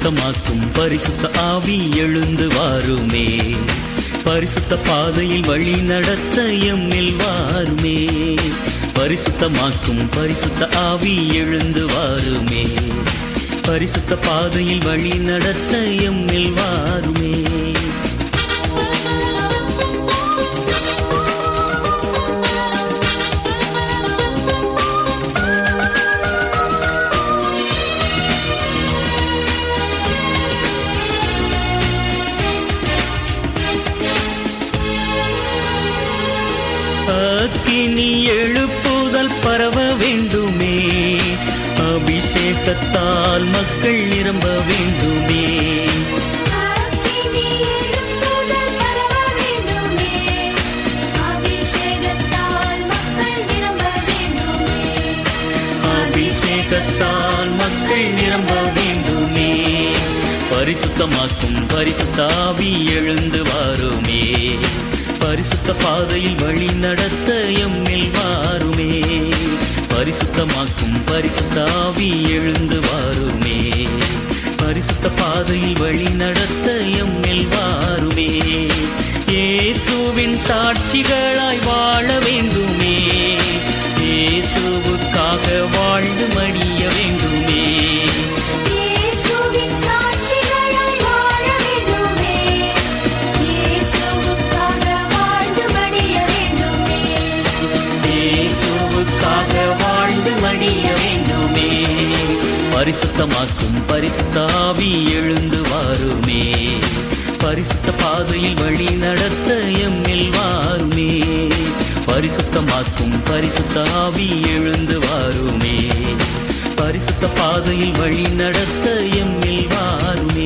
பரிசுத்தமாக்கும் பரிசுத்த ஆவி எழுந்து வாருமே பரிசுத்த பாதையில் வழி நடத்த எம்மில் வாருமே பரிசுத்தமாக்கும் பரிசுத்த ஆவி எழுந்து வாருமே பரிசுத்த பாதையில் வழி நடத்த எம்மில் வாருமே அக்கினி எழுப்புதல் பரவ வேண்டுமே அபிஷேகத்தால் மக்கள் நிரம்ப வேண்டுமே அக்கினி எழுப்புதல் பரவ வேண்டுமே அபிஷேகத்தால் மக்கள் நிரம்ப வேண்டுமே அபிஷேகத்தால் மக்கள் நிரம்ப வேண்டுமே பரிசுத்தமாக்கும் பரிசுத்தாவி எழுந்து வாருமே பரிசுத்த பாதையில் வழி நடத்த எம்மில் வாருமே பரிசுத்தமாக்கும் பரிசுத்தாவி எழுந்து வாருமே பரிசுத்த பாதையில் வழி நடத்த எம்மில் வாருமே இயேசுவின் சாட்சிகளாய் வாழ வேண்டுமே இயேசுவுக்காக வாழ்ந்து மடிய வேண்டுமே இயேசுவின் சாட்சிகளாய் வாழ வேண்டுமே இயேசுவுக்காக வாழ்ந்து மடிய வேண்டுமே இயேசுவுக்காக வாழ்ந்து மடிய வேண்டுமே பரிசுத்தமாக்கும் பரிசுத்தாவி எழுந்து வாருமே பரிசுத்த பாதையில் வழி நடத்த எம்மில் வாருமே பரிசுத்தமாக்கும் பரிசுத்தாவி எழுந்து வாருமே பரிசுத்த பாதையில் வழி நடத்த எம்மில் வாருமே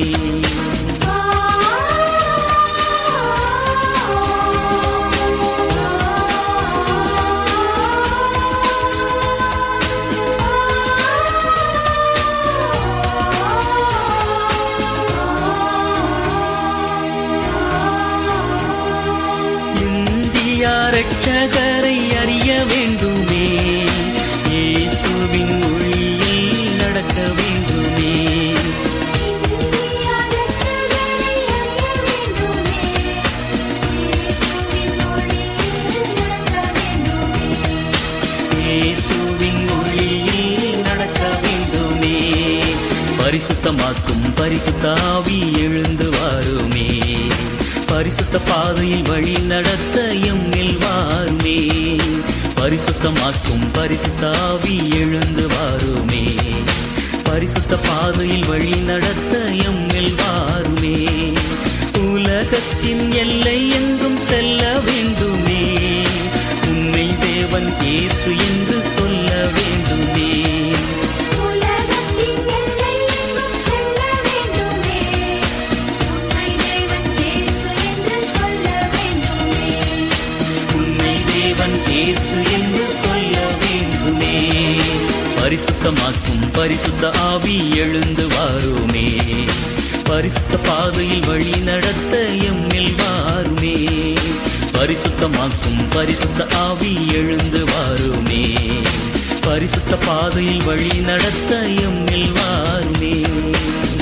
இந்தியா ரட்சகரை அறிய வேண்டுமே இயேசுவின் ஒளியில் நடக்க வேண்டுமே இந்தியா ரட்சகரை அறிய வேண்டுமே இயேசுவின் ஒளியில் நடக்க வேண்டுமே இயேசுவின் ஒளியில் நடக்க வேண்டுமே பரிசுத்தமாக்கும் பரிசுத்தாவி எழுந்து வாருமே பரிசுத்த பாதையில் வழி நடத்த எம்மில் வாருமே பரிசுத்தமாக்கும் பரிசுத்தாவி எழுந்து வாருமே பரிசுத்த பாதையில் வழி நடத்த எம்மில் வாருமே உலகத்தின் எல்லை எங்கும் செல்ல வேண்டுமே உண்மை தேவன் இயேசு என்று சொல்ல வேண்டுமே உலகத்தின் எல்லை எங்கும் செல்ல வேண்டுமே உம்மை தேவன் இயேசு என்று சொல்ல வேண்டுமே உண்மை தேவன் இயேசு என்று சொல்ல வேண்டுமே பரிசுத்தமாக்கும் பரிசுத்த ஆவி எழுந்து வாருமே பரிசுத்த பாதையில் வழி நடத்த எம்மில் வாருமே பரிசுத்தமாக்கும் பரிசுத்த ஆவி எழுந்து வாருமே பரிசுத்த பாதையில் வழி நடத்த எம்மில் வாருமே